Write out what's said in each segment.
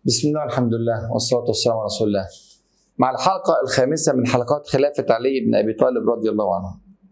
بسم الله والحمد لله والصلاة والسلام على رسول الله مع الحلقة الخامسة من حلقات خلافة علي بن أبي طالب رضي الله عنه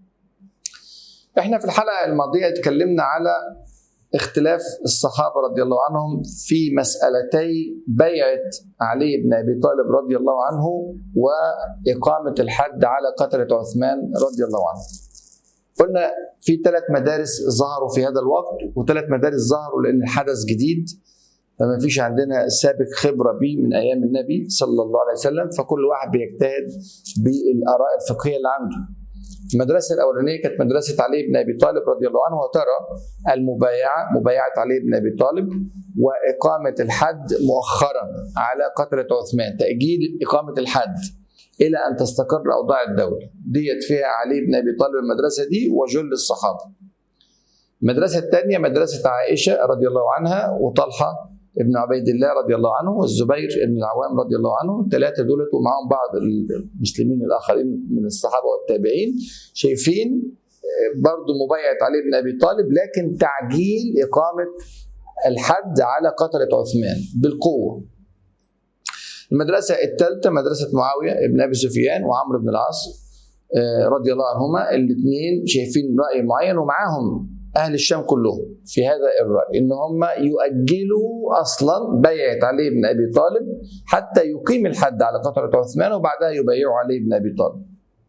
احنا في الحلقة الماضية اتكلمنا على اختلاف الصحابة رضي الله عنهم في مسألتي بيعة علي بن أبي طالب رضي الله عنه وإقامة الحد على قتلة عثمان رضي الله عنه قلنا في ثلاث مدارس ظهروا في هذا الوقت وثلاث مدارس ظهروا لأن الحدث جديد فما فيش عندنا سابق خبرة به من أيام النبي صلى الله عليه وسلم فكل واحد بيجتهد بالآراء الفقهية اللي عنده المدرسة الأولانية كانت مدرسة علي بن أبي طالب رضي الله عنه وترى المبايعة مبايعة علي بن أبي طالب وإقامة الحد مؤخرا على قتلة عثمان تأجيل إقامة الحد إلى أن تستقر أوضاع الدولة ديت فيها علي بن أبي طالب المدرسة دي وجل الصحابة المدرسة الثانية مدرسة عائشة رضي الله عنها وطلحة ابن عبيد الله رضي الله عنه والزبير بن العوام رضي الله عنه الثلاثه دولت ومعهم بعض المسلمين الاخرين من الصحابه والتابعين شايفين برضه مبايعه علي بن ابي طالب لكن تعجيل اقامه الحد على قتله عثمان بالقوه. المدرسه الثالثه مدرسه معاويه ابن ابي سفيان وعمرو بن العاص رضي الله عنهما الاثنين شايفين راي معين ومعاهم اهل الشام كلهم في هذا الراي ان هم يؤجلوا اصلا بيعه علي بن ابي طالب حتى يقيم الحد على قتله عثمان وبعدها يبايعوا علي بن ابي طالب.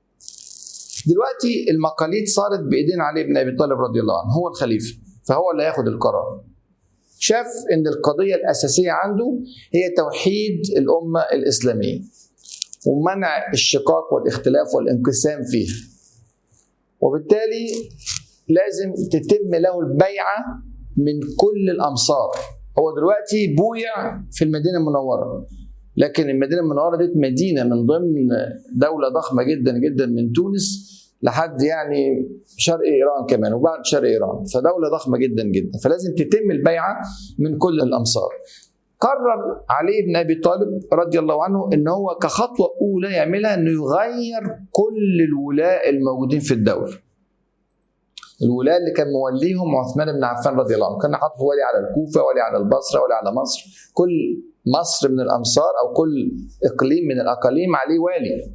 دلوقتي المقاليد صارت بايدين علي بن ابي طالب رضي الله عنه هو الخليفه فهو اللي هياخد القرار. شاف ان القضيه الاساسيه عنده هي توحيد الامه الاسلاميه ومنع الشقاق والاختلاف والانقسام فيها. وبالتالي لازم تتم له البيعة من كل الأمصار هو دلوقتي بويع في المدينة المنورة لكن المدينة المنورة دي مدينة من ضمن دولة ضخمة جدا جدا من تونس لحد يعني شرق إيران كمان وبعد شرق إيران فدولة ضخمة جدا جدا فلازم تتم البيعة من كل الأمصار قرر علي بن ابي طالب رضي الله عنه ان هو كخطوه اولى يعملها انه يغير كل الولاء الموجودين في الدوله الولاة اللي كان موليهم عثمان بن عفان رضي الله عنه كان حاطط ولي على الكوفة ولي على البصرة ولي على مصر كل مصر من الأمصار أو كل إقليم من الأقاليم عليه والي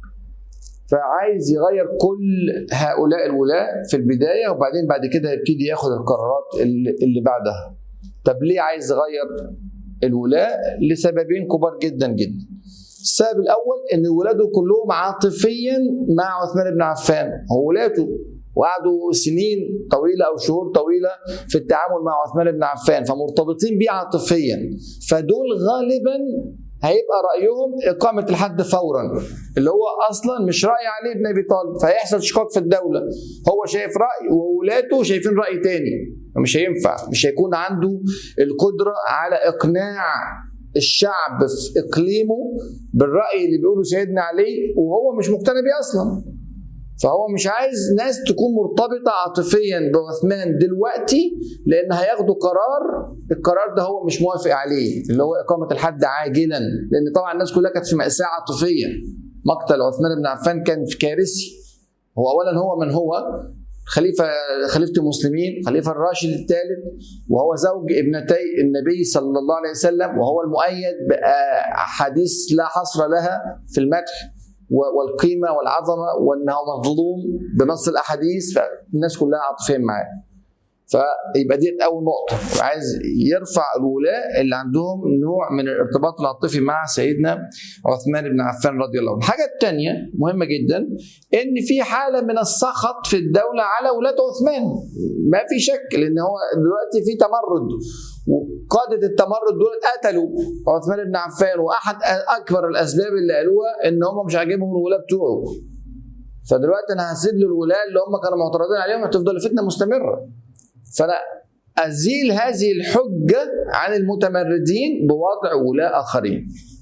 فعايز يغير كل هؤلاء الولاة في البداية وبعدين بعد كده يبتدي ياخد القرارات اللي, اللي بعدها طب ليه عايز يغير الولاة لسببين كبار جدا جدا السبب الأول أن ولاده كلهم عاطفيا مع عثمان بن عفان هو ولاده وقعدوا سنين طويله او شهور طويله في التعامل مع عثمان بن عفان فمرتبطين بيه عاطفيا فدول غالبا هيبقى رايهم اقامه الحد فورا اللي هو اصلا مش راي علي بن ابي طالب فهيحصل شقاق في الدوله هو شايف راي وولاده شايفين راي تاني فمش هينفع مش هيكون عنده القدره على اقناع الشعب في اقليمه بالراي اللي بيقوله سيدنا علي وهو مش مقتنع بيه اصلا فهو مش عايز ناس تكون مرتبطة عاطفيا بعثمان دلوقتي لأن هياخدوا قرار القرار ده هو مش موافق عليه اللي هو إقامة الحد عاجلا لأن طبعا الناس كلها كانت في مأساة عاطفية مقتل عثمان بن عفان كان في كارثي هو أولا هو من هو خليفة خليفة المسلمين خليفة الراشد الثالث وهو زوج ابنتي النبي صلى الله عليه وسلم وهو المؤيد بأحاديث لا حصر لها في المدح والقيمه والعظمه وانه مظلوم بنص الاحاديث فالناس كلها عاطفيا معاه فيبقى ديت اول نقطه عايز يرفع الولاء اللي عندهم نوع من الارتباط العاطفي مع سيدنا عثمان بن عفان رضي الله عنه الحاجه الثانيه مهمه جدا ان في حاله من السخط في الدوله على ولاه عثمان ما في شك لان هو دلوقتي في تمرد وقادة التمرد دول قتلوا عثمان بن عفان واحد اكبر الاسباب اللي قالوها ان هم مش عاجبهم الولاة بتوعه فدلوقتي انا هسيب له الولاة اللي هم كانوا معترضين عليهم هتفضل الفتنه مستمره فانا ازيل هذه الحجه عن المتمردين بوضع ولاة اخرين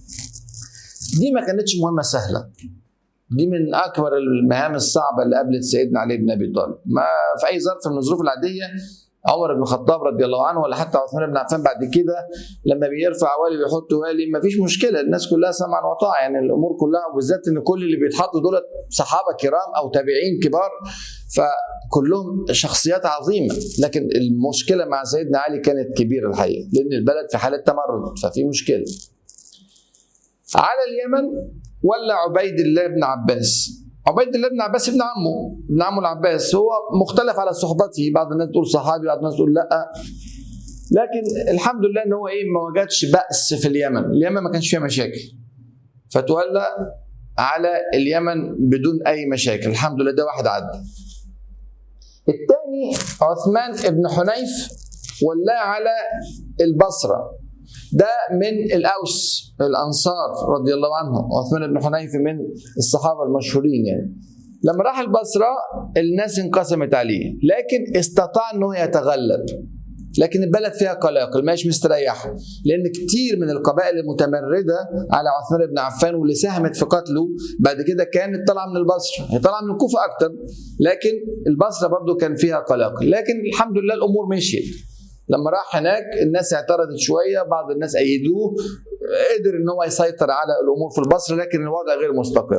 دي ما كانتش مهمه سهله دي من اكبر المهام الصعبه اللي قابلت سيدنا علي بن ابي طالب ما في اي ظرف من الظروف العاديه عمر بن الخطاب رضي الله عنه ولا حتى عثمان بن عفان بعد كده لما بيرفع والي بيحط والي ما فيش مشكله الناس كلها سمعا وطاعه يعني الامور كلها وبالذات ان كل اللي بيتحطوا دول صحابه كرام او تابعين كبار فكلهم شخصيات عظيمه لكن المشكله مع سيدنا علي كانت كبيره الحقيقه لان البلد في حاله تمرد ففي مشكله على اليمن ولا عبيد الله بن عباس عبيد الله بن عباس ابن عمه ابن عمه العباس هو مختلف على صحبته بعض الناس تقول صحابي بعض الناس تقول لا لكن الحمد لله ان هو ايه ما وجدش بأس في اليمن اليمن ما كانش فيها مشاكل فتولى على اليمن بدون اي مشاكل الحمد لله ده واحد عدى الثاني عثمان بن حنيف ولاه على البصره ده من الاوس الانصار رضي الله عنهم عثمان بن حنيف من الصحابه المشهورين يعني لما راح البصره الناس انقسمت عليه لكن استطاع انه يتغلب لكن البلد فيها قلاقل مش مستريحه لان كتير من القبائل المتمرده على عثمان بن عفان واللي ساهمت في قتله بعد كده كانت طالعه من البصره هي طالعه من الكوفه اكتر لكن البصره برضو كان فيها قلاقل لكن الحمد لله الامور مشيت لما راح هناك الناس اعترضت شويه بعض الناس ايدوه قدر ان هو يسيطر على الامور في البصره لكن الوضع غير مستقر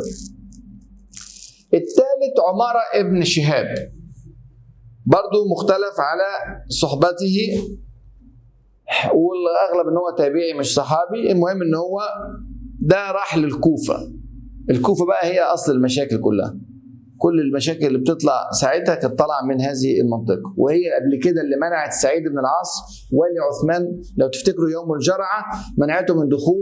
الثالث عمارة ابن شهاب برضو مختلف على صحبته والاغلب ان هو تابعي مش صحابي المهم ان هو ده راح للكوفه الكوفه بقى هي اصل المشاكل كلها كل المشاكل اللي بتطلع ساعتها كانت طالعه من هذه المنطقه وهي قبل كده اللي منعت سعيد بن العاص ولي عثمان لو تفتكروا يوم الجرعه منعته من دخول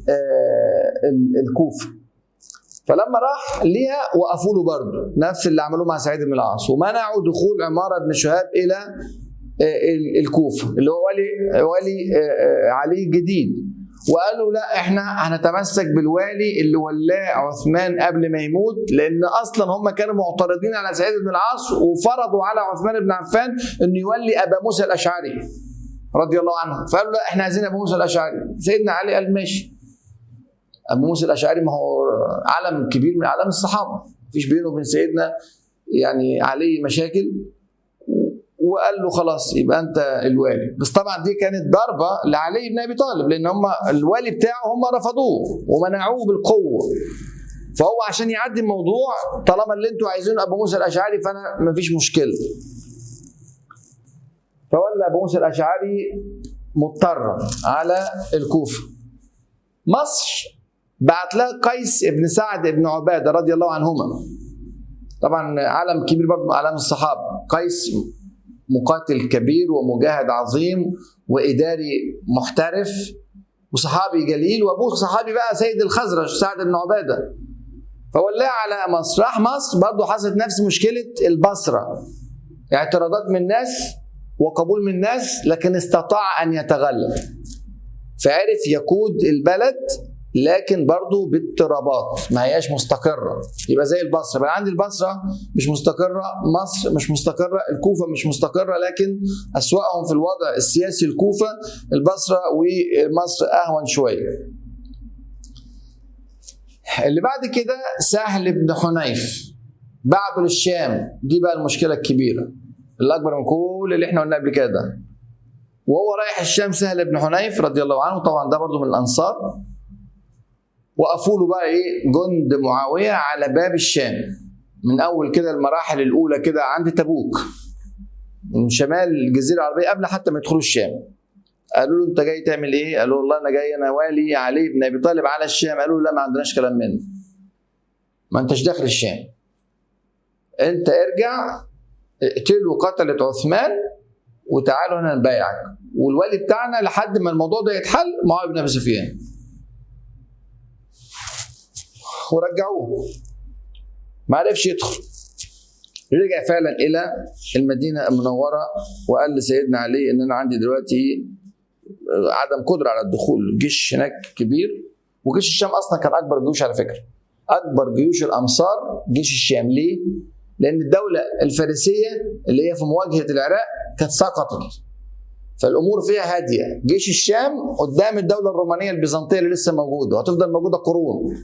الكوفه فلما راح ليها وقفوا له برضه نفس اللي عملوه مع سعيد بن العاص ومنعوا دخول عماره بن شهاب الى الكوفه اللي هو ولي ولي علي الجديد وقالوا لا احنا هنتمسك بالوالي اللي ولاه عثمان قبل ما يموت لان اصلا هم كانوا معترضين على سعيد بن العاص وفرضوا على عثمان بن عفان انه يولي ابا موسى الاشعري رضي الله عنه فقالوا لا احنا عايزين ابو موسى الاشعري سيدنا علي قال ماشي ابو موسى الاشعري ما هو علم كبير من اعلام الصحابه مفيش بينه وبين سيدنا يعني علي مشاكل وقال له خلاص يبقى انت الوالي بس طبعا دي كانت ضربه لعلي بن ابي طالب لان هم الوالي بتاعه هم رفضوه ومنعوه بالقوه فهو عشان يعدي الموضوع طالما اللي انتوا عايزينه ابو موسى الاشعري فانا مفيش مشكله فولى ابو موسى الاشعري مضطرا على الكوفه مصر بعت لها قيس بن سعد بن عباده رضي الله عنهما طبعا علم كبير برضه من اعلام الصحابه قيس مقاتل كبير ومجاهد عظيم واداري محترف وصحابي جليل وابوه صحابي بقى سيد الخزرج سعد بن عباده فولاه على مصر راح مصر برضه حصلت نفس مشكله البصره اعتراضات من الناس وقبول من الناس لكن استطاع ان يتغلب فعرف يقود البلد لكن برضه باضطرابات ما هياش مستقره يبقى زي البصره بقى عندي البصره مش مستقره مصر مش مستقره الكوفه مش مستقره لكن اسواقهم في الوضع السياسي الكوفه البصره ومصر اهون شويه اللي بعد كده سهل بن حنيف بعته للشام دي بقى المشكله الكبيره الاكبر من كل اللي احنا قلناه قبل كده وهو رايح الشام سهل بن حنيف رضي الله عنه طبعا ده برضه من الانصار وقفوا له بقى ايه جند معاويه على باب الشام من اول كده المراحل الاولى كده عند تبوك من شمال الجزيره العربيه قبل حتى ما يدخلوا الشام قالوا له انت جاي تعمل ايه؟ قالوا والله انا جاي انا والي علي بن ابي طالب على الشام قالوا له لا ما عندناش كلام منه ما انتش داخل الشام انت ارجع اقتلوا قتلة عثمان وتعالوا هنا نبايعك والولي بتاعنا لحد ما الموضوع ده يتحل معاويه بن ابي سفيان ورجعوه ما عرفش يدخل رجع فعلا الى المدينه المنوره وقال لسيدنا علي ان انا عندي دلوقتي عدم قدره على الدخول الجيش هناك كبير وجيش الشام اصلا كان اكبر جيوش على فكره اكبر جيوش الامصار جيش الشام ليه؟ لان الدوله الفارسيه اللي هي في مواجهه العراق كانت سقطت فالامور فيها هاديه جيش الشام قدام الدوله الرومانيه البيزنطيه اللي لسه موجوده وهتفضل موجوده قرون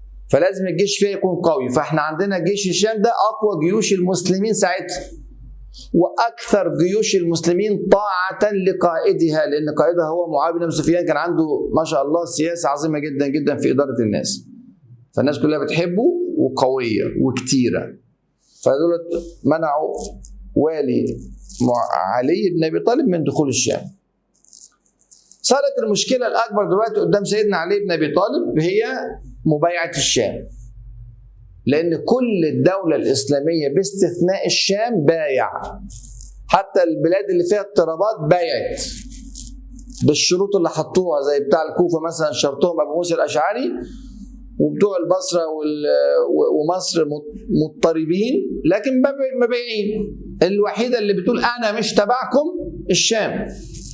فلازم الجيش فيها يكون قوي فاحنا عندنا جيش الشام ده اقوى جيوش المسلمين ساعتها واكثر جيوش المسلمين طاعه لقائدها لان قائدها هو معاويه بن سفيان كان عنده ما شاء الله سياسه عظيمه جدا جدا في اداره الناس فالناس كلها بتحبه وقويه وكتيره فدول منعوا والي علي بن ابي طالب من دخول الشام صارت المشكله الاكبر دلوقتي قدام سيدنا علي بن ابي طالب هي مبايعه الشام لان كل الدوله الاسلاميه باستثناء الشام بايع حتى البلاد اللي فيها اضطرابات بايعت بالشروط اللي حطوها زي بتاع الكوفه مثلا شرطهم ابو موسى الاشعري وبتوع البصره ومصر مضطربين لكن مبيعين الوحيده اللي بتقول انا مش تبعكم الشام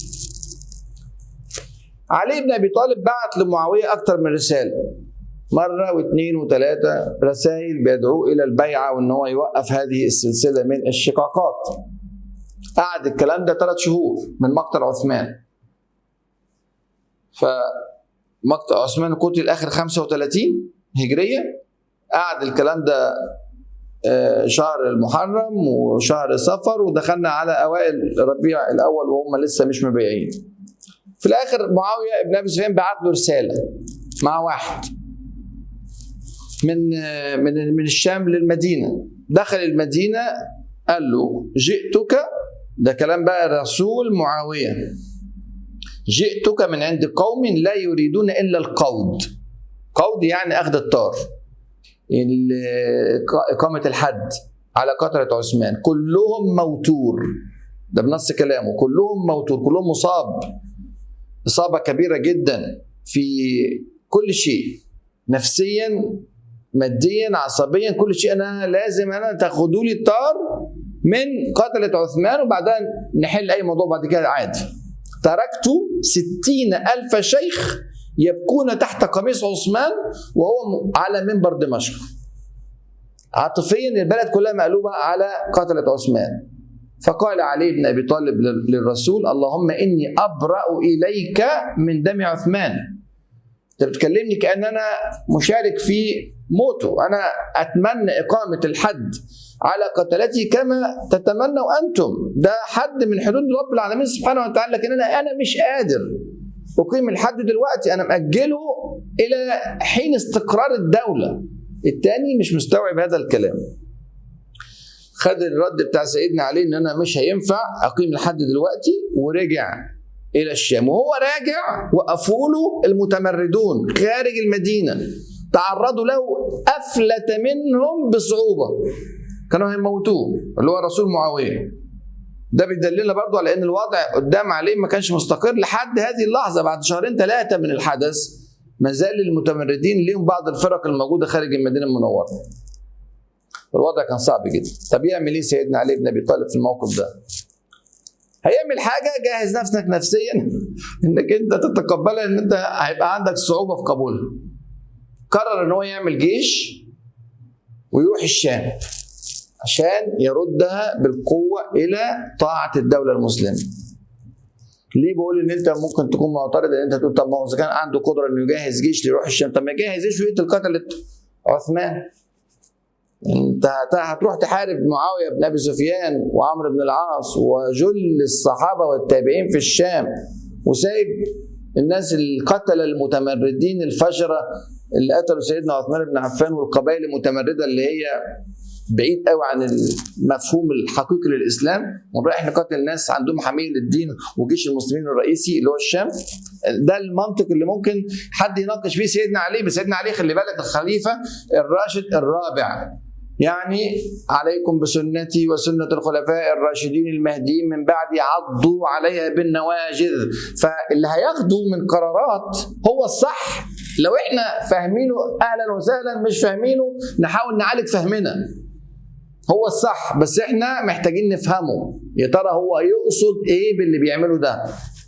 علي بن ابي طالب بعت لمعاويه اكثر من رساله مرة واثنين وثلاثة رسائل بيدعوه إلى البيعة وإن هو يوقف هذه السلسلة من الشقاقات. قعد الكلام ده ثلاث شهور من مقتل عثمان. فمقتل عثمان قتل آخر 35 هجرية قعد الكلام ده شهر المحرم وشهر صفر ودخلنا على اوائل ربيع الاول وهم لسه مش مبيعين. في الاخر معاويه بن ابي سفيان بعت له رساله مع واحد من من من الشام للمدينه دخل المدينه قال له جئتك ده كلام بقى رسول معاويه جئتك من عند قوم لا يريدون الا القود قود يعني اخذ الطار إقامة الحد على قتلة عثمان كلهم موتور ده بنص كلامه كلهم موتور كلهم مصاب إصابة كبيرة جدا في كل شيء نفسيا ماديا عصبيا كل شيء أنا لازم أنا تاخدوا لي الطار من قتلة عثمان وبعدها نحل أي موضوع بعد كده عادي تركت ستين ألف شيخ يبكون تحت قميص عثمان وهو على منبر دمشق عاطفيا البلد كلها مقلوبة على قتلة عثمان فقال علي بن أبي طالب للرسول اللهم إني أبرأ إليك من دم عثمان أنت بتكلمني كأن أنا مشارك في موته أنا أتمنى إقامة الحد على قتلتي كما تتمنوا أنتم ده حد من حدود رب العالمين سبحانه وتعالى لكن أنا أنا مش قادر أقيم الحد دلوقتي أنا مأجله إلى حين استقرار الدولة التاني مش مستوعب هذا الكلام خد الرد بتاع سيدنا علي ان انا مش هينفع اقيم الحد دلوقتي ورجع الى الشام وهو راجع وقفوا له المتمردون خارج المدينه تعرضوا له افلت منهم بصعوبه كانوا هيموتوه اللي هو رسول معاويه ده بيدللنا برضو على ان الوضع قدام عليه ما كانش مستقر لحد هذه اللحظه بعد شهرين ثلاثه من الحدث ما زال المتمردين ليهم بعض الفرق الموجوده خارج المدينه المنوره الوضع كان صعب جدا طب يعمل ايه سيدنا علي بن ابي طالب في الموقف ده هيعمل حاجه جهز نفسك نفسيا انك انت تتقبلها ان انت هيبقى عندك صعوبه في قبولها قرر ان هو يعمل جيش ويروح الشام عشان يردها بالقوه الى طاعه الدوله المسلمه ليه بقول ان انت ممكن تكون معترض ان انت تقول طب ما هو اذا كان عنده قدره انه يجهز جيش ليروح الشام طب ما يجهز جيش ويقتل قتله عثمان انت هتروح تحارب معاويه بن ابي سفيان وعمرو بن العاص وجل الصحابه والتابعين في الشام وسايب الناس القتله المتمردين الفجره اللي قتلوا سيدنا عثمان بن عفان والقبائل المتمرده اللي هي بعيد قوي عن المفهوم الحقيقي للاسلام ونروح نقاتل ناس عندهم حميه للدين وجيش المسلمين الرئيسي اللي هو الشام ده المنطق اللي ممكن حد يناقش فيه سيدنا علي بس سيدنا علي خلي بالك الخليفه الراشد الرابع يعني عليكم بسنتي وسنة الخلفاء الراشدين المهديين من بعدي عضوا عليها بالنواجذ فاللي هياخدوا من قرارات هو الصح لو احنا فاهمينه اهلا وسهلا مش فاهمينه نحاول نعالج فهمنا هو الصح بس احنا محتاجين نفهمه يا ترى هو يقصد ايه باللي بيعمله ده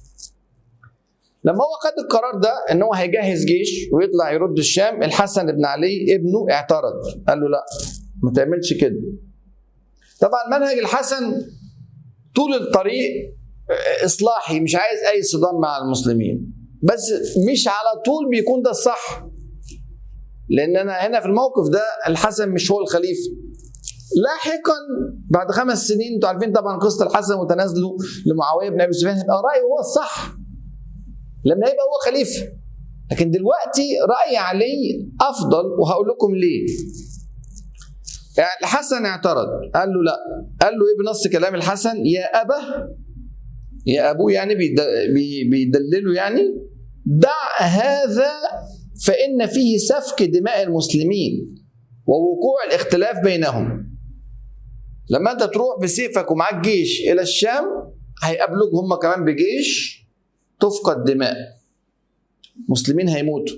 لما هو خد القرار ده ان هو هيجهز جيش ويطلع يرد الشام الحسن بن علي ابنه اعترض قال له لا ما تعملش كده طبعا منهج الحسن طول الطريق اصلاحي مش عايز اي صدام مع المسلمين بس مش على طول بيكون ده الصح لان انا هنا في الموقف ده الحسن مش هو الخليفه لاحقا بعد خمس سنين انتوا عارفين طبعا قصه الحسن وتنازله لمعاويه بن ابي سفيان هيبقى رايه هو الصح لما يبقى هو خليفه لكن دلوقتي راي علي افضل وهقول لكم ليه يعني الحسن اعترض قال له لا قال له ايه بنص كلام الحسن يا ابا يا ابوه يعني بيدلله يعني دع هذا فان فيه سفك دماء المسلمين ووقوع الاختلاف بينهم لما انت تروح بسيفك ومعاك جيش الى الشام هيقابلوك هم كمان بجيش تفقد دماء مسلمين هيموتوا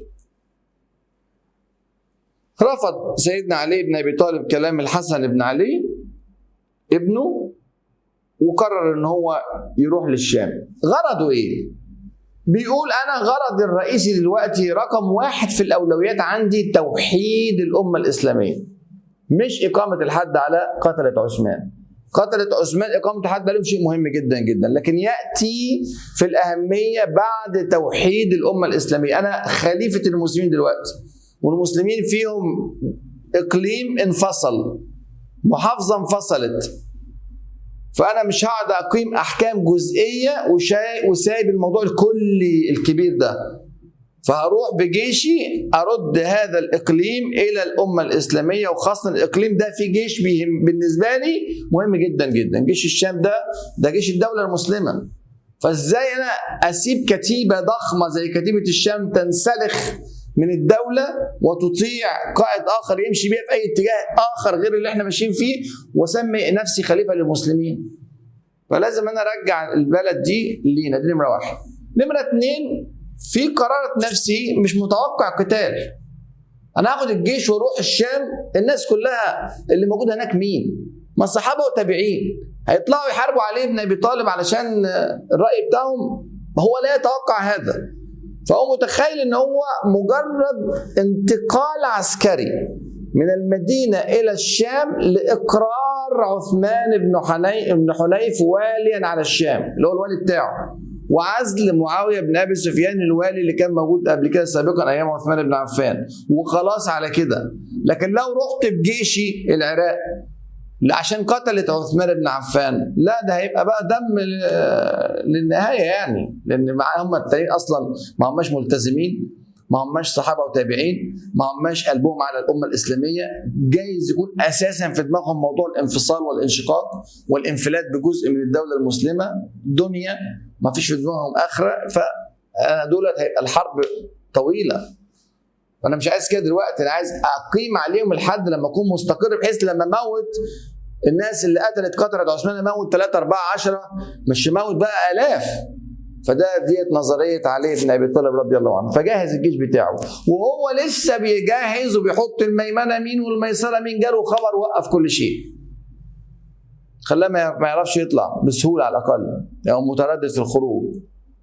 رفض سيدنا علي بن ابي طالب كلام الحسن بن علي ابنه وقرر ان هو يروح للشام غرضه ايه بيقول انا غرضي الرئيسي دلوقتي رقم واحد في الاولويات عندي توحيد الامه الاسلاميه مش اقامه الحد على قتله عثمان قتلة عثمان إقامة الحد عليهم شيء مهم جدا جدا لكن يأتي في الأهمية بعد توحيد الأمة الإسلامية أنا خليفة المسلمين دلوقتي والمسلمين فيهم إقليم انفصل محافظة انفصلت فأنا مش هقعد أقيم أحكام جزئية وسايب الموضوع الكلي الكبير ده فهروح بجيشي ارد هذا الاقليم الى الامه الاسلاميه وخاصه الاقليم ده فيه جيش بالنسبه لي مهم جدا جدا جيش الشام ده ده جيش الدوله المسلمه فازاي انا اسيب كتيبه ضخمه زي كتيبه الشام تنسلخ من الدولة وتطيع قائد آخر يمشي بيها في أي اتجاه آخر غير اللي احنا ماشيين فيه وسمي نفسي خليفة للمسلمين فلازم أنا أرجع البلد دي لينا دي نمرة واحد نمرة اتنين في قرارة نفسي مش متوقع قتال انا هاخد الجيش واروح الشام الناس كلها اللي موجوده هناك مين ما الصحابه والتابعين هيطلعوا يحاربوا علي بن ابي طالب علشان الراي بتاعهم هو لا يتوقع هذا فهو متخيل ان هو مجرد انتقال عسكري من المدينه الى الشام لاقرار عثمان بن حنيف بن حنيف واليا على الشام اللي هو الوالي بتاعه وعزل معاويه بن ابي سفيان الوالي اللي كان موجود قبل كده سابقا ايام عثمان بن عفان وخلاص على كده لكن لو رحت بجيشي العراق عشان قتلت عثمان بن عفان لا ده هيبقى بقى دم للنهايه يعني لان معاهم التانيين اصلا ما هماش ملتزمين ما هماش صحابه وتابعين ما هماش قلبهم على الامه الاسلاميه جايز يكون اساسا في دماغهم موضوع الانفصال والانشقاق والانفلات بجزء من الدوله المسلمه دنيا ما فيش في دماغهم اخره فدولت هيبقى الحرب طويله وانا مش عايز كده دلوقتي انا عايز اقيم عليهم الحد لما اكون مستقر بحيث لما اموت الناس اللي قتلت قتلة عثمان اموت 3 4 10 مش اموت بقى الاف فده ديت نظريه علي بن ابي طالب رضي الله عنه فجهز الجيش بتاعه وهو لسه بيجهز وبيحط الميمنه مين والميسره مين جاله خبر وقف كل شيء خلاه ما يعرفش يطلع بسهوله على الاقل او يعني متردد في الخروج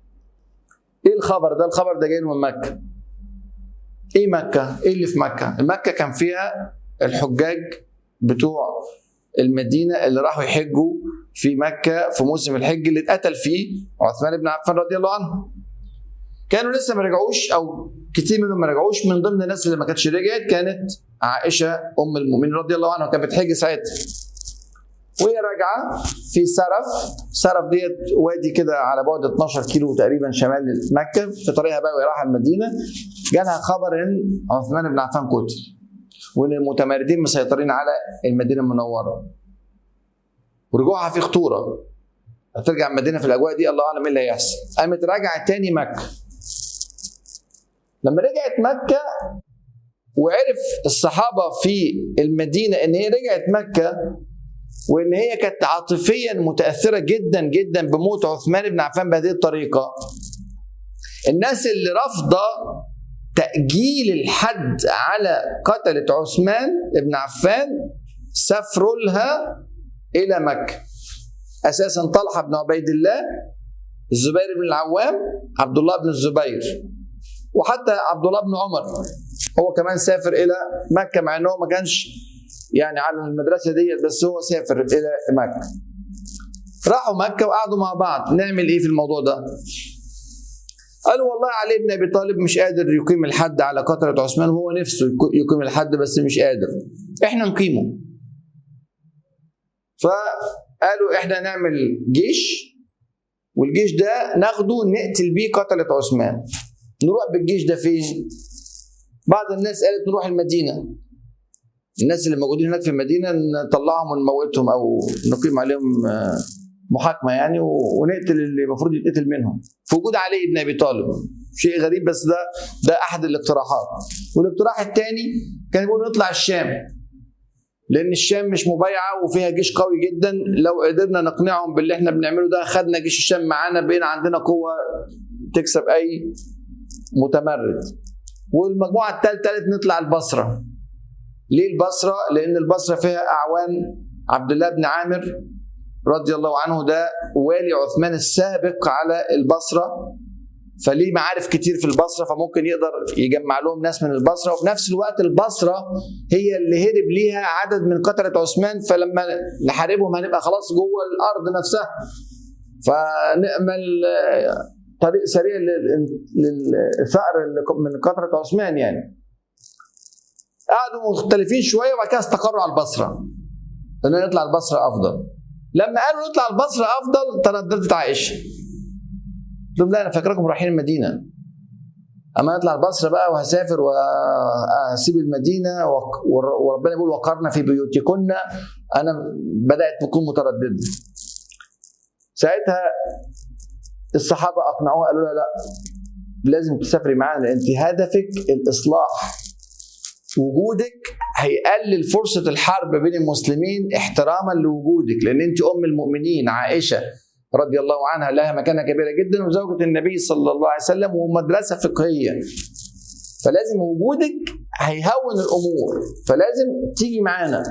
ايه الخبر ده الخبر ده جاي من مكه ايه مكه ايه اللي في مكه مكه كان فيها الحجاج بتوع المدينه اللي راحوا يحجوا في مكه في موسم الحج اللي اتقتل فيه عثمان بن عفان رضي الله عنه كانوا لسه ما رجعوش او كتير منهم ما رجعوش من ضمن الناس اللي ما كانتش رجعت كانت عائشه ام المؤمنين رضي الله عنها كانت بتحج ساعتها وهي راجعه في سرف سرف ديت وادي كده على بعد 12 كيلو تقريبا شمال مكه في طريقها بقى وهي رايحه المدينه جالها خبر ان عثمان بن عفان قتل وان المتمردين مسيطرين على المدينه المنوره ورجوعها في خطوره هترجع المدينه في الاجواء دي الله اعلم ايه اللي هيحصل قامت راجعه تاني مكه لما رجعت مكه وعرف الصحابه في المدينه ان هي رجعت مكه وان هي كانت عاطفيا متاثره جدا جدا بموت عثمان بن عفان بهذه الطريقه الناس اللي رافضه تاجيل الحد على قتله عثمان بن عفان سافروا لها الى مكه اساسا طلحه بن عبيد الله الزبير بن العوام عبد الله بن الزبير وحتى عبد الله بن عمر هو كمان سافر الى مكه مع انه ما كانش يعني على المدرسه ديت بس هو سافر الى مكه راحوا مكه وقعدوا مع بعض نعمل ايه في الموضوع ده قالوا والله علي بن ابي طالب مش قادر يقيم الحد على قتله عثمان وهو نفسه يقيم الحد بس مش قادر احنا نقيمه فقالوا احنا نعمل جيش والجيش ده ناخده نقتل بيه قتلة عثمان نروح بالجيش ده فين؟ بعض الناس قالت نروح المدينة الناس اللي موجودين هناك في المدينة نطلعهم ونموتهم أو نقيم عليهم آه، محاكمة يعني و- ونقتل اللي المفروض يتقتل منهم في وجود علي بن أبي طالب شيء غريب بس ده ده أحد الاقتراحات والاقتراح الثاني كان يقول نطلع الشام لان الشام مش مبايعه وفيها جيش قوي جدا لو قدرنا نقنعهم باللي احنا بنعمله ده خدنا جيش الشام معانا بقينا عندنا قوه تكسب اي متمرد والمجموعه الثالثه قالت نطلع البصره ليه البصره لان البصره فيها اعوان عبد الله بن عامر رضي الله عنه ده والي عثمان السابق على البصره فليه معارف كتير في البصره فممكن يقدر يجمع لهم ناس من البصره وفي نفس الوقت البصره هي اللي هرب ليها عدد من قتله عثمان فلما نحاربهم هنبقى خلاص جوه الارض نفسها فنأمل آه، طريق سريع لل- للثأر اللي من قتله عثمان يعني قعدوا مختلفين شويه وبعد كده استقروا على البصره ان نطلع البصره افضل لما قالوا نطلع البصره افضل ترددت عائشه قلت لهم لا انا فاكركم رايحين المدينه اما اطلع البصره بقى وهسافر واسيب المدينه وق- ور- وربنا يقول وقرنا في بيوتكن انا بدات تكون متردده ساعتها الصحابه اقنعوها قالوا لها لا لازم تسافري معانا لان انت هدفك الاصلاح وجودك هيقلل فرصه الحرب بين المسلمين احتراما لوجودك لان انت ام المؤمنين عائشه رضي الله عنها لها مكانه كبيره جدا وزوجة النبي صلى الله عليه وسلم ومدرسه فقهيه فلازم وجودك هيهون الامور فلازم تيجي معانا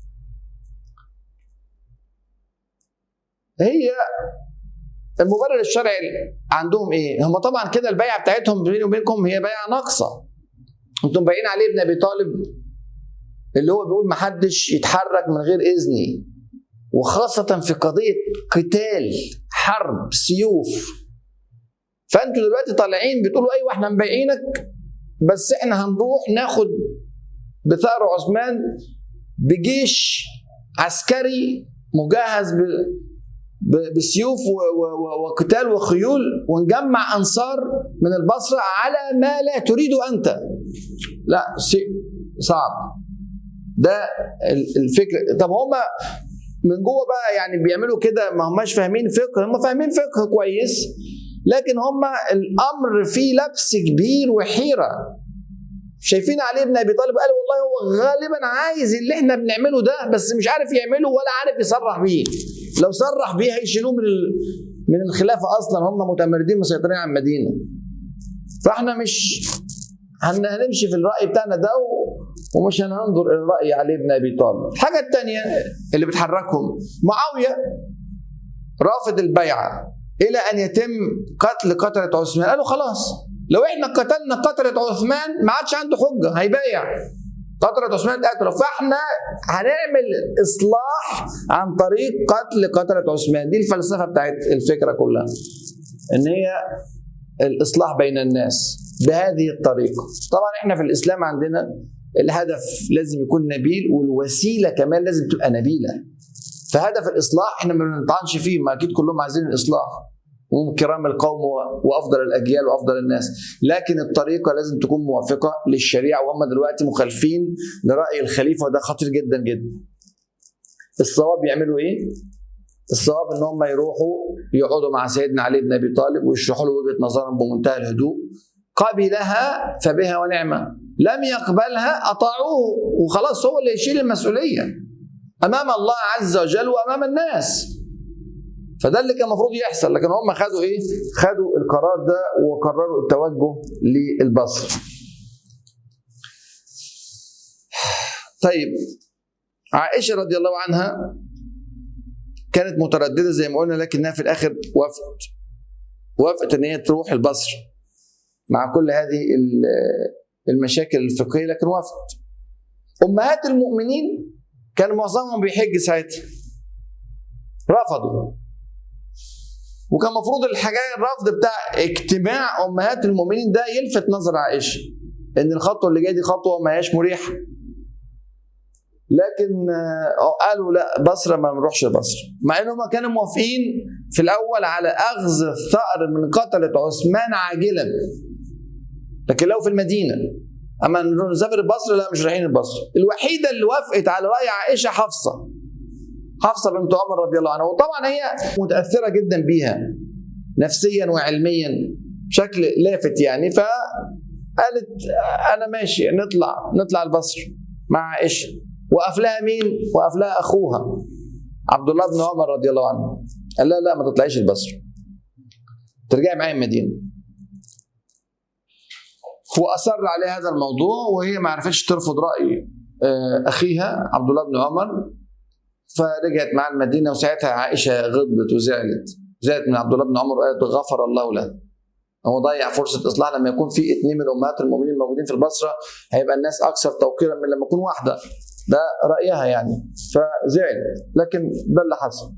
هي المبرر الشرعي عندهم ايه؟ هم طبعا كده البيعه بتاعتهم بيني وبينكم هي بيعه ناقصه. انتم بايعين علي بن ابي طالب اللي هو بيقول محدش يتحرك من غير اذني وخاصة في قضية قتال حرب سيوف فانتوا دلوقتي طالعين بتقولوا ايوه احنا مبايعينك بس احنا هنروح ناخد بثأر عثمان بجيش عسكري مجهز ب... ب- بسيوف و- و- و- وقتال وخيول ونجمع انصار من البصره على ما لا تريد انت لا شيء صعب ده ال- الفكر طب هم من جوه بقى يعني بيعملوا كده ما هماش فاهمين فقه هم فاهمين فقه كويس لكن هم الامر فيه لبس كبير وحيره شايفين علي بن ابي طالب قال والله هو غالبا عايز اللي احنا بنعمله ده بس مش عارف يعمله ولا عارف يصرح بيه لو صرح بيه هيشيلوه من ال- من الخلافه اصلا هم متمردين مسيطرين على المدينه فاحنا مش هن- هنمشي في الراي بتاعنا ده و- ومش هننظر الى راي علي بن ابي طالب الحاجه الثانيه اللي بتحركهم معاويه رافض رافض الى ان يتم قتل قتله عثمان قالوا خلاص لو احنا قتلنا قتله عثمان ما عادش عنده حجه هيبايع قتله عثمان اتقتلوا فاحنا هنعمل اصلاح عن طريق قتل قتله عثمان دي الفلسفه بتاعت الفكره كلها ان هي الاصلاح بين الناس بهذه الطريقه طبعا احنا في الاسلام عندنا الهدف لازم يكون نبيل والوسيله كمان لازم تبقى نبيله فهدف الاصلاح احنا ما بنطعنش فيه ما اكيد كلهم عايزين الاصلاح وهم كرام القوم وافضل الاجيال وافضل الناس لكن الطريقه لازم تكون موافقه للشريعه وهم دلوقتي مخالفين لراي الخليفه وده خطير جدا جدا الصواب يعملوا ايه الصواب ان هم يروحوا يقعدوا مع سيدنا علي بن ابي طالب ويشرحوا له وجهه نظرهم بمنتهى الهدوء قبلها فبها ونعمه لم يقبلها اطاعوه وخلاص هو اللي يشيل المسؤوليه امام الله عز وجل وامام الناس فده اللي كان المفروض يحصل لكن هم خدوا ايه خدوا القرار ده وقرروا التوجه للبصر طيب عائشه رضي الله عنها كانت متردده زي ما قلنا لكنها في الاخر وافقت وافقت ان هي تروح البصر مع كل هذه المشاكل الفقهيه لكن وافقت امهات المؤمنين كان معظمهم بيحج ساعتها رفضوا وكان المفروض الحاجه الرفض بتاع اجتماع امهات المؤمنين ده يلفت نظر عائشه ان الخطوه اللي جايه دي خطوه ما هياش مريحه لكن آه، قالوا لا بصره ما نروحش بصره مع انهم كانوا موافقين في الاول على اخذ الثأر من قتله عثمان عاجلا لكن لو في المدينه اما نسافر البصره لا مش رايحين البصره الوحيده اللي وافقت على راي عائشه حفصه حفصه بنت عمر رضي الله عنها وطبعا هي متاثره جدا بيها نفسيا وعلميا بشكل لافت يعني فقالت انا ماشي نطلع نطلع البصره مع عائشه وقف لها مين؟ وقف لها اخوها عبد الله بن عمر رضي الله عنه قال لها لا ما تطلعيش البصره ترجعي معايا المدينه واصر عليه هذا الموضوع وهي ما عرفتش ترفض راي آه، اخيها عبد الله بن عمر فرجعت مع المدينه وساعتها عائشه غضبت وزعلت زعلت من عبد الله بن عمر وقالت غفر الله له هو ضيع فرصه اصلاح لما يكون في اثنين من امهات المؤمنين موجودين في البصره هيبقى الناس اكثر توقيرا من لما يكون واحده ده رايها يعني فزعل لكن ده اللي حصل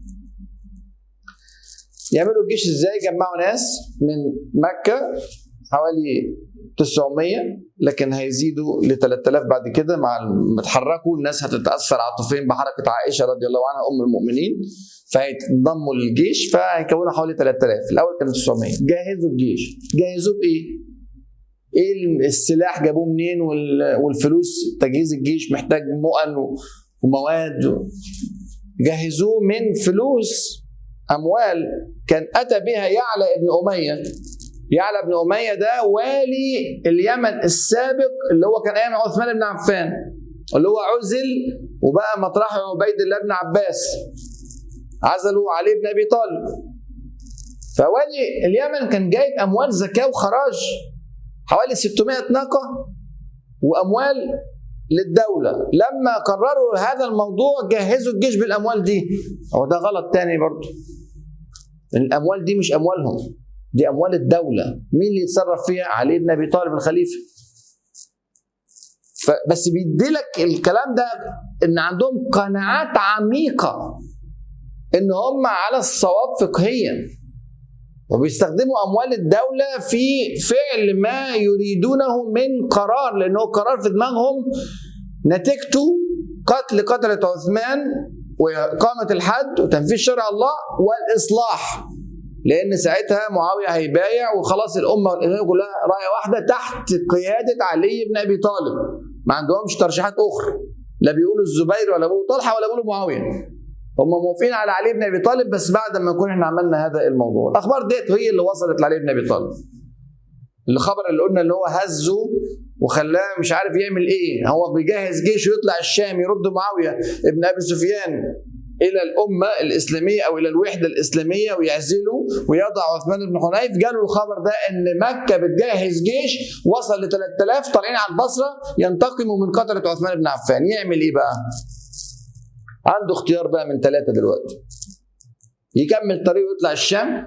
يعملوا الجيش ازاي جمعوا ناس من مكه حوالي 900 لكن هيزيدوا ل 3000 بعد كده مع ما اتحركوا الناس هتتاثر عاطفيا بحركه عائشه رضي الله عنها ام المؤمنين فهيتضموا للجيش فهيكونوا حوالي 3000 الاول كانوا 900 جهزوا الجيش جهزوه بايه؟ ايه السلاح جابوه منين والفلوس تجهيز الجيش محتاج مؤن ومواد جهزوه من فلوس اموال كان اتى بها يعلى ابن اميه يعلى بن اميه ده والي اليمن السابق اللي هو كان ايام عثمان بن عفان اللي هو عزل وبقى مطرحه عبيد الله بن عباس عزلوا علي بن ابي طالب فوالي اليمن كان جايب اموال زكاه وخراج حوالي 600 ناقه واموال للدولة لما قرروا هذا الموضوع جهزوا الجيش بالأموال دي هو ده غلط تاني برضه الأموال دي مش أموالهم دي اموال الدوله مين اللي يتصرف فيها علي بن ابي طالب الخليفه بس بيدي لك الكلام ده ان عندهم قناعات عميقه ان هم على الصواب فقهيا وبيستخدموا اموال الدوله في فعل ما يريدونه من قرار لانه قرار في دماغهم نتيجته قتل قتله عثمان واقامه الحد وتنفيذ شرع الله والاصلاح لان ساعتها معاويه هيبايع وخلاص الامه والامه كلها رايه واحده تحت قياده علي بن ابي طالب ما عندهمش ترشيحات اخرى لا بيقولوا الزبير ولا بيقولوا طلحه ولا بيقولوا معاويه هم موافقين على علي بن ابي طالب بس بعد ما نكون احنا عملنا هذا الموضوع الاخبار ديت هي اللي وصلت لعلي بن ابي طالب الخبر اللي قلنا اللي هو هزه وخلاه مش عارف يعمل ايه هو بيجهز جيش ويطلع الشام يرد معاويه ابن ابي سفيان الى الامه الاسلاميه او الى الوحده الاسلاميه ويعزلوا ويضع عثمان بن حنيف جاله الخبر ده ان مكه بتجهز جيش وصل ل 3000 طالعين على البصره ينتقموا من قتله عثمان بن عفان يعمل ايه بقى؟ عنده اختيار بقى من ثلاثه دلوقتي يكمل طريقه ويطلع الشام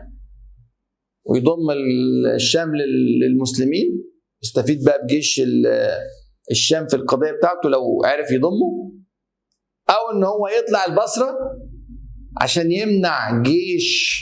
ويضم الشام للمسلمين يستفيد بقى بجيش الشام في القضيه بتاعته لو عرف يضمه او ان هو يطلع البصره عشان يمنع جيش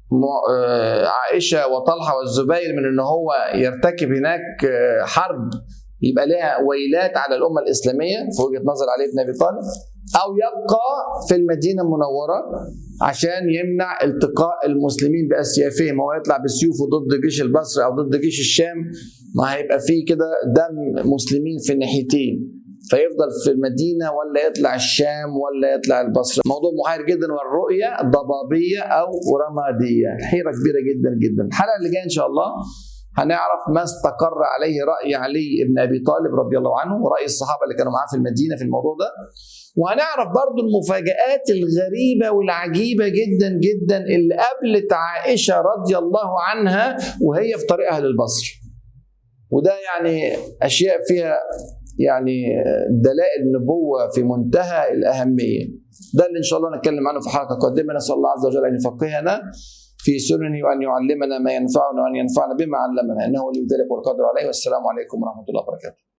آه، عائشه وطلحه والزبير من ان هو يرتكب هناك آه، حرب يبقى لها ويلات على الامه الاسلاميه في وجهه نظر علي بن ابي طالب او يبقى في المدينه المنوره عشان يمنع التقاء المسلمين باسيافهم هو يطلع بسيوفه ضد جيش البصره او ضد جيش الشام ما هيبقى فيه كده دم مسلمين في الناحيتين فيفضل في المدينة ولا يطلع الشام ولا يطلع البصرة موضوع محير جدا والرؤية ضبابية أو رمادية حيرة كبيرة جدا جدا الحلقة اللي جاية إن شاء الله هنعرف ما استقر عليه رأي علي بن أبي طالب رضي الله عنه ورأي الصحابة اللي كانوا معاه في المدينة في الموضوع ده وهنعرف برضو المفاجآت الغريبة والعجيبة جدا جدا اللي قابلت عائشة رضي الله عنها وهي في طريقها للبصر وده يعني أشياء فيها يعني دلائل النبوة في منتهى الأهمية ده اللي إن شاء الله نتكلم عنه في حلقة قادمة نسأل الله عز وجل أن يفقهنا في سننه وأن يعلمنا ما ينفعنا وأن ينفعنا بما علمنا إنه ولي ذلك والقدر عليه والسلام عليكم ورحمة الله وبركاته